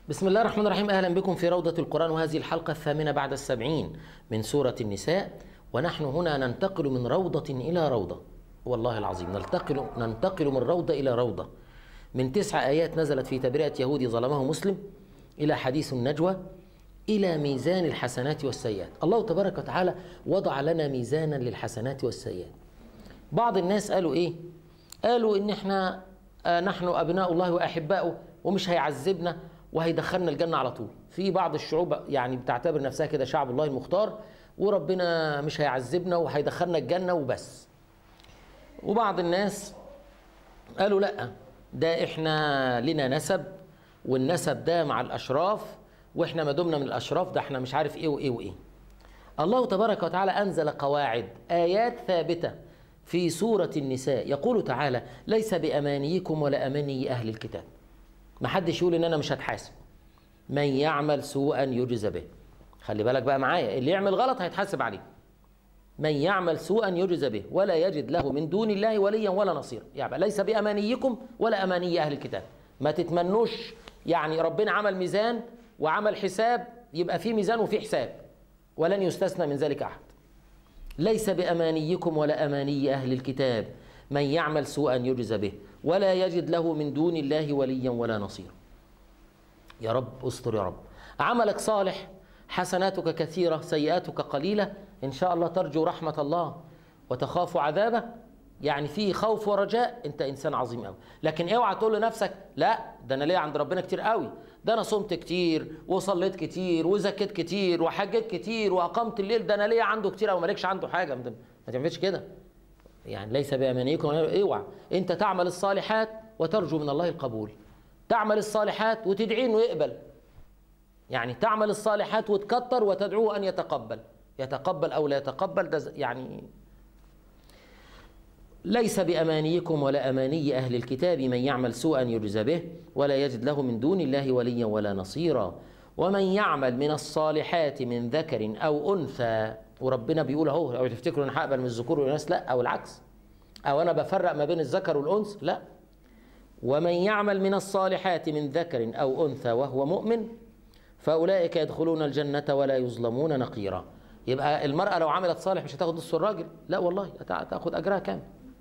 بسم الله الرحمن الرحيم أهلا بكم في روضة القرآن وهذه الحلقة الثامنة بعد السبعين من سورة النساء ونحن هنا ننتقل من روضة إلى روضة والله العظيم ننتقل, ننتقل من روضة إلى روضة من تسع آيات نزلت في تبرئة يهودي ظلمه مسلم إلى حديث النجوى إلى ميزان الحسنات والسيئات الله تبارك وتعالى وضع لنا ميزانا للحسنات والسيئات بعض الناس قالوا إيه قالوا إن إحنا آه نحن أبناء الله وأحباؤه ومش هيعذبنا وهيدخلنا الجنة على طول في بعض الشعوب يعني بتعتبر نفسها كده شعب الله المختار وربنا مش هيعذبنا وهيدخلنا الجنة وبس وبعض الناس قالوا لا ده احنا لنا نسب والنسب ده مع الاشراف واحنا ما دمنا من الاشراف ده احنا مش عارف ايه وايه وايه الله تبارك وتعالى انزل قواعد ايات ثابته في سوره النساء يقول تعالى ليس بامانيكم ولا اماني اهل الكتاب ما حدش يقول ان انا مش هتحاسب من يعمل سوءا يجزى به خلي بالك بقى معايا اللي يعمل غلط هيتحاسب عليه من يعمل سوءا يجزى به ولا يجد له من دون الله وليا ولا نصيرا يعني ليس بامانيكم ولا اماني اهل الكتاب ما تتمنوش يعني ربنا عمل ميزان وعمل حساب يبقى في ميزان وفي حساب ولن يستثنى من ذلك احد ليس بامانيكم ولا اماني اهل الكتاب من يعمل سوءا يجزى به ولا يجد له من دون الله وليا ولا نصيرا يا رب استر يا رب عملك صالح حسناتك كثيره سيئاتك قليله ان شاء الله ترجو رحمه الله وتخاف عذابه يعني في خوف ورجاء انت انسان عظيم قوي لكن اوعى تقول لنفسك لا ده انا ليا عند ربنا كتير قوي ده انا صمت كتير وصليت كتير وزكيت كتير وحجيت كتير واقمت الليل ده انا ليا عنده كتير او مالكش عنده حاجه ما تعملش كده يعني ليس بامانيكم اوعى انت تعمل الصالحات وترجو من الله القبول تعمل الصالحات وتدعي انه يقبل يعني تعمل الصالحات وتكتر وتدعوه ان يتقبل يتقبل او لا يتقبل ده يعني ليس بامانيكم ولا اماني اهل الكتاب من يعمل سوءا يجزى به ولا يجد له من دون الله وليا ولا نصيرا ومن يعمل من الصالحات من ذكر او انثى وربنا بيقول اهو او تفتكروا ان هقبل من الذكور والاناث لا او العكس او انا بفرق ما بين الذكر والانثى لا ومن يعمل من الصالحات من ذكر او انثى وهو مؤمن فاولئك يدخلون الجنه ولا يظلمون نقيرا يبقى المراه لو عملت صالح مش هتاخد نص الراجل لا والله هتاخد اجرها كامل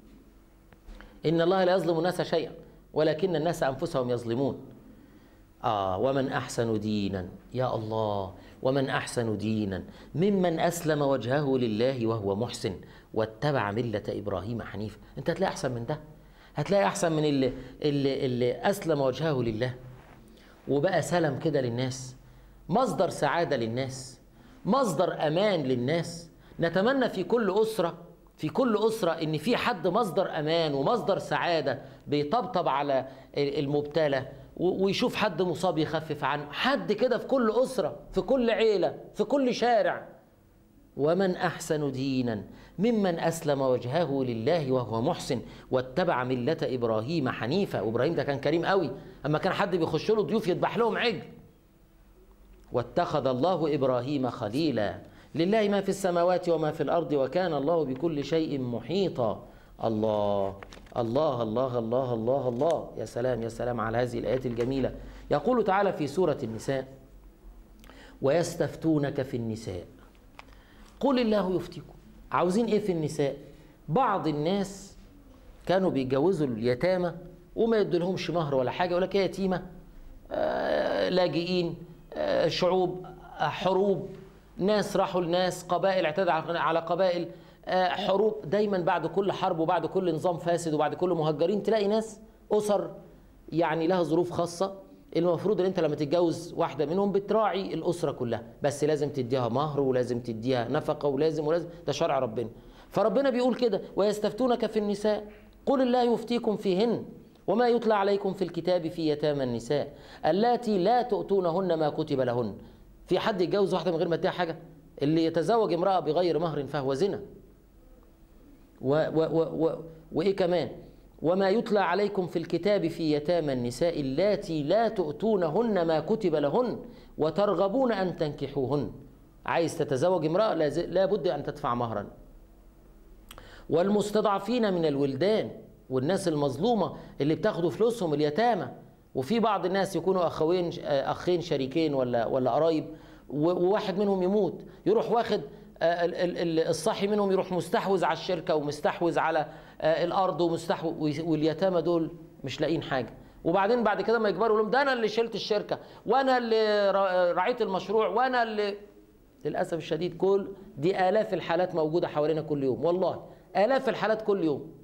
ان الله لا يظلم الناس شيئا ولكن الناس انفسهم يظلمون آه ومن أحسن دينا يا الله ومن أحسن دينا ممن أسلم وجهه لله وهو محسن واتبع ملة إبراهيم حنيفا أنت هتلاقي أحسن من ده هتلاقي أحسن من اللي, اللي, اللي أسلم وجهه لله وبقى سلم كده للناس مصدر سعادة للناس مصدر أمان للناس نتمنى في كل أسرة في كل أسرة إن في حد مصدر أمان ومصدر سعادة بيطبطب على المبتلى ويشوف حد مصاب يخفف عنه حد كده في كل أسرة في كل عيلة في كل شارع ومن أحسن دينا ممن أسلم وجهه لله وهو محسن واتبع ملة إبراهيم حنيفا وإبراهيم ده كان كريم قوي أما كان حد بيخش له ضيوف يذبح لهم عجل واتخذ الله إبراهيم خليلا لله ما في السماوات وما في الأرض وكان الله بكل شيء محيطا الله الله الله الله الله الله يا سلام يا سلام على هذه الآيات الجميلة يقول تعالى في سورة النساء ويستفتونك في النساء قل الله يفتيكم عاوزين ايه في النساء بعض الناس كانوا بيتجوزوا اليتامى وما يدولهمش مهر ولا حاجة يقول لك يا يتيمة آه لاجئين آه شعوب آه حروب ناس راحوا لناس قبائل اعتدى على قبائل حروب دايما بعد كل حرب وبعد كل نظام فاسد وبعد كل مهجرين تلاقي ناس اسر يعني لها ظروف خاصه المفروض ان انت لما تتجوز واحده منهم بتراعي الاسره كلها بس لازم تديها مهر ولازم تديها نفقه ولازم ولازم ده شرع ربنا فربنا بيقول كده ويستفتونك في النساء قل الله يفتيكم فيهن وما يتلى عليكم في الكتاب في يتامى النساء اللاتي لا تؤتونهن ما كتب لهن في حد يتجوز واحده من غير ما تديها حاجه اللي يتزوج امراه بغير مهر فهو زنا و و و و وإيه كمان وما يتلى عليكم في الكتاب في يتامى النساء اللاتي لا تؤتونهن ما كتب لهن وترغبون أن تنكحوهن عايز تتزوج امرأة لا بد أن تدفع مهرا والمستضعفين من الولدان والناس المظلومة اللي بتاخدوا فلوسهم اليتامى وفي بعض الناس يكونوا اخوين اخين شريكين ولا ولا قرايب وواحد منهم يموت يروح واخد الصاحي منهم يروح مستحوذ على الشركه ومستحوذ على الارض ومستحوذ واليتامى دول مش لاقيين حاجه وبعدين بعد كده ما يكبروا لهم ده انا اللي شلت الشركه وانا اللي رعيت المشروع وانا اللي للاسف الشديد كل دي الاف الحالات موجوده حوالينا كل يوم والله الاف الحالات كل يوم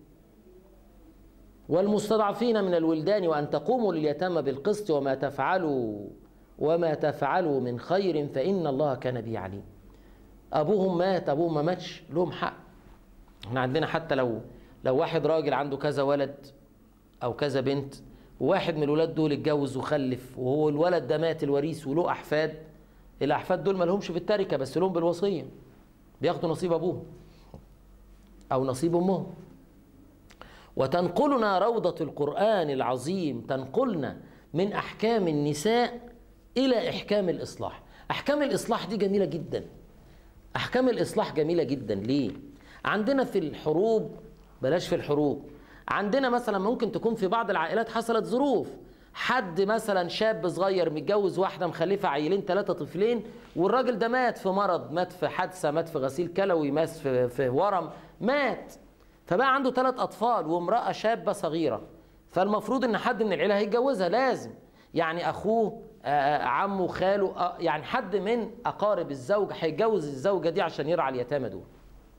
والمستضعفين من الولدان وان تقوموا لليتامى بالقسط وما تفعلوا وما تفعلوا من خير فان الله كان به عليم ابوهم مات ابوهم ما ماتش لهم حق احنا عندنا حتى لو لو واحد راجل عنده كذا ولد او كذا بنت وواحد من الولاد دول اتجوز وخلف وهو الولد ده مات الوريث وله احفاد الاحفاد دول ما لهمش في التركه بس لهم بالوصيه بياخدوا نصيب ابوهم او نصيب امهم وتنقلنا روضه القران العظيم تنقلنا من احكام النساء الى احكام الاصلاح احكام الاصلاح دي جميله جدا احكام الاصلاح جميله جدا ليه عندنا في الحروب بلاش في الحروب عندنا مثلا ممكن تكون في بعض العائلات حصلت ظروف حد مثلا شاب صغير متجوز واحده مخلفه عيلين ثلاثه طفلين والراجل ده مات في مرض مات في حادثه مات في غسيل كلوي مات في, في ورم مات فبقى عنده ثلاث اطفال وامراه شابه صغيره فالمفروض ان حد من العيله هيتجوزها لازم يعني اخوه آه عمه خاله آه يعني حد من اقارب الزوج هيتجوز الزوجه دي عشان يرعى اليتامى دول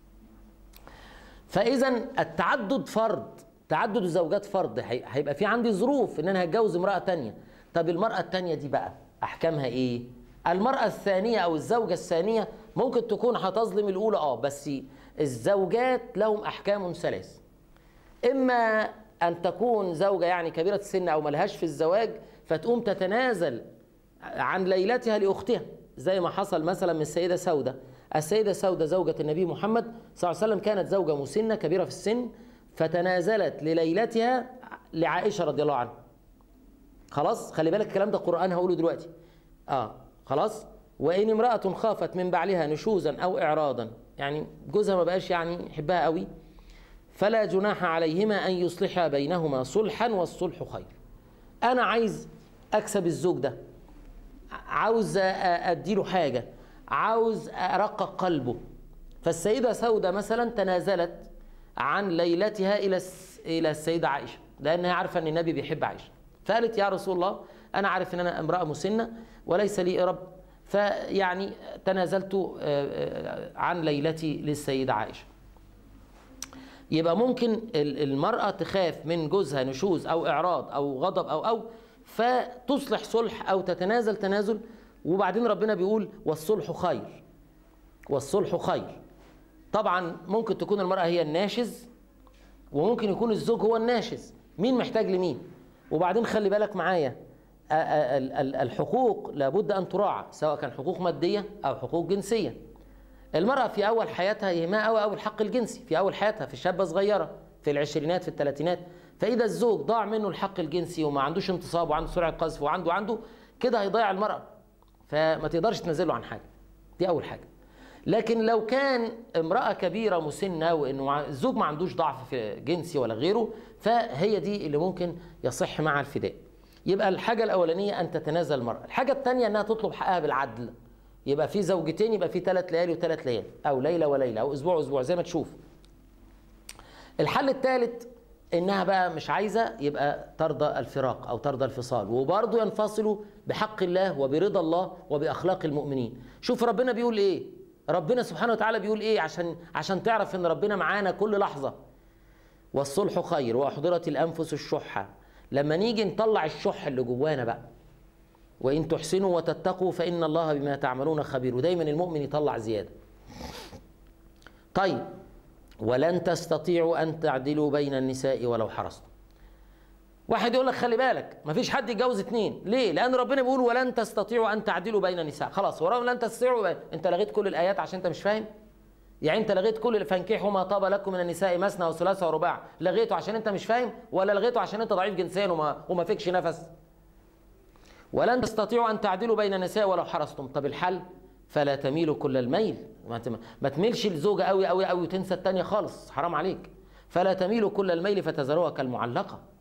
فاذا التعدد فرض تعدد الزوجات فرض هيبقى في عندي ظروف ان انا هتجوز امراه تانية طب المراه التانية دي بقى احكامها ايه المراه الثانيه او الزوجه الثانيه ممكن تكون هتظلم الاولى اه بس الزوجات لهم احكام ثلاث اما ان تكون زوجه يعني كبيره السن او ملهاش في الزواج فتقوم تتنازل عن ليلتها لاختها زي ما حصل مثلا من السيده سوده السيده سوده زوجه النبي محمد صلى الله عليه وسلم كانت زوجه مسنه كبيره في السن فتنازلت لليلتها لعائشه رضي الله عنها خلاص خلي بالك الكلام ده قران هقوله دلوقتي اه خلاص وان امراه خافت من بعلها نشوزا او اعراضا يعني جوزها ما بقاش يعني يحبها قوي فلا جناح عليهما ان يصلحا بينهما صلحا والصلح خير انا عايز اكسب الزوج ده عاوز اديله حاجه عاوز ارقق قلبه فالسيده سوده مثلا تنازلت عن ليلتها الى الى السيده عائشه لانها عارفه ان النبي بيحب عائشه فقالت يا رسول الله انا عارف ان انا امراه مسنه وليس لي رب فيعني تنازلت عن ليلتي للسيده عائشه يبقى ممكن المراه تخاف من جوزها نشوز او اعراض او غضب او او فتصلح صلح او تتنازل تنازل وبعدين ربنا بيقول والصلح خير والصلح خير طبعا ممكن تكون المرأة هي الناشز وممكن يكون الزوج هو الناشز مين محتاج لمين وبعدين خلي بالك معايا الحقوق لابد أن تراعى سواء كان حقوق مادية أو حقوق جنسية المرأة في أول حياتها يهمها أوي أوي الحق الجنسي في أول حياتها في شابة صغيرة في العشرينات في الثلاثينات فإذا الزوج ضاع منه الحق الجنسي وما عندوش انتصاب وعنده سرعة قذف وعنده عنده كده هيضيع المرأة فما تقدرش تنزله عن حاجة دي أول حاجة لكن لو كان امرأة كبيرة مسنة وإنه الزوج ما عندوش ضعف في جنسي ولا غيره فهي دي اللي ممكن يصح مع الفداء يبقى الحاجة الأولانية أن تتنازل المرأة الحاجة الثانية أنها تطلب حقها بالعدل يبقى في زوجتين يبقى في ثلاث ليالي وثلاث ليالي أو ليلة وليلة أو أسبوع وأسبوع زي ما تشوف الحل الثالث انها بقى مش عايزه يبقى ترضى الفراق او ترضى الفصال وبرضه ينفصلوا بحق الله وبرضا الله وباخلاق المؤمنين شوف ربنا بيقول ايه ربنا سبحانه وتعالى بيقول ايه عشان عشان تعرف ان ربنا معانا كل لحظه والصلح خير واحضرت الانفس الشح لما نيجي نطلع الشح اللي جوانا بقى وان تحسنوا وتتقوا فان الله بما تعملون خبير ودايما المؤمن يطلع زياده طيب ولن تستطيعوا ان تعدلوا بين النساء ولو حرصتم واحد يقول لك خلي بالك مفيش حد يتجوز اتنين ليه لان ربنا بيقول ولن تستطيعوا ان تعدلوا بين النساء خلاص ورغم لن تستطيعوا بين. انت لغيت كل الايات عشان انت مش فاهم يعني انت لغيت كل فانكحوا ما طاب لكم من النساء مثنى وثلاث ورباع لغيته عشان انت مش فاهم ولا لغيته عشان انت ضعيف جنسيا وما وما فيكش نفس ولن تستطيعوا ان تعدلوا بين النساء ولو حرصتم طب الحل فلا تميلوا كل الميل ما تميلش الزوجه قوي قوي قوي وتنسى الثانيه خالص حرام عليك فلا تميلوا كل الميل فتذروها كالمعلقه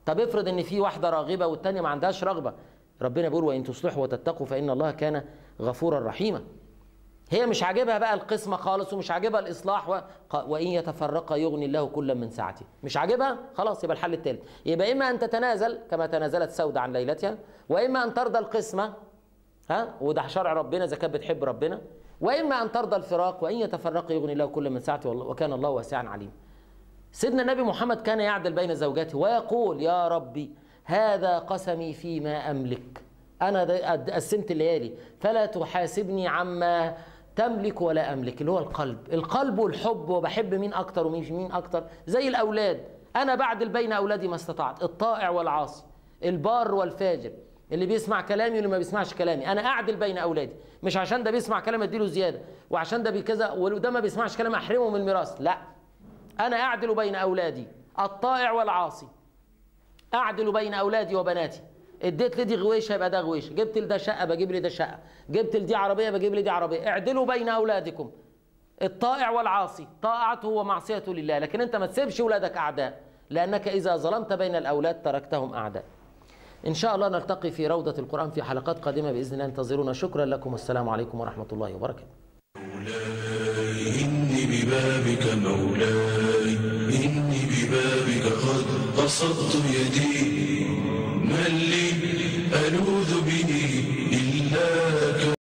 طب افرض ان في واحده راغبه والتانيه ما عندهاش رغبه ربنا بيقول وان تصلحوا وتتقوا فان الله كان غفورا رحيما هي مش عاجبها بقى القسمة خالص ومش عاجبها الإصلاح و... وإن يتفرقا يغني الله كلا من سعته مش عاجبها خلاص يبقى الحل الثالث يبقى إما أن تتنازل كما تنازلت سودة عن ليلتها وإما أن ترضى القسمة ها وده شرع ربنا إذا كانت بتحب ربنا وإما أن ترضى الفراق وإن يتفرقا يغني الله كلا من سعته وكان الله واسعا عليما سيدنا النبي محمد كان يعدل بين زوجاته ويقول يا ربي هذا قسمي فيما أملك أنا قسمت الليالي فلا تحاسبني عما تملك ولا املك اللي هو القلب القلب والحب وبحب مين اكتر ومين مين اكتر زي الاولاد انا بعدل بين اولادي ما استطعت الطائع والعاصي البار والفاجر اللي بيسمع كلامي واللي ما بيسمعش كلامي انا اعدل بين اولادي مش عشان ده بيسمع كلام اديله زياده وعشان ده بكذا وده ما بيسمعش كلام احرمه من الميراث لا انا اعدل بين اولادي الطائع والعاصي اعدل بين اولادي وبناتي اديت لدي غويشه يبقى ده غويشه جبت لده شقه بجيب لي ده شقه جبت لدي عربيه بجيب لي دي عربيه اعدلوا بين اولادكم الطائع والعاصي طاعته ومعصيته لله لكن انت ما تسيبش اولادك اعداء لانك اذا ظلمت بين الاولاد تركتهم اعداء ان شاء الله نلتقي في روضه القران في حلقات قادمه باذن الله انتظرونا شكرا لكم والسلام عليكم ورحمه الله وبركاته مولاي إني ببابك مولاي إني ببابك قد بسطت يدي من لي ألوذ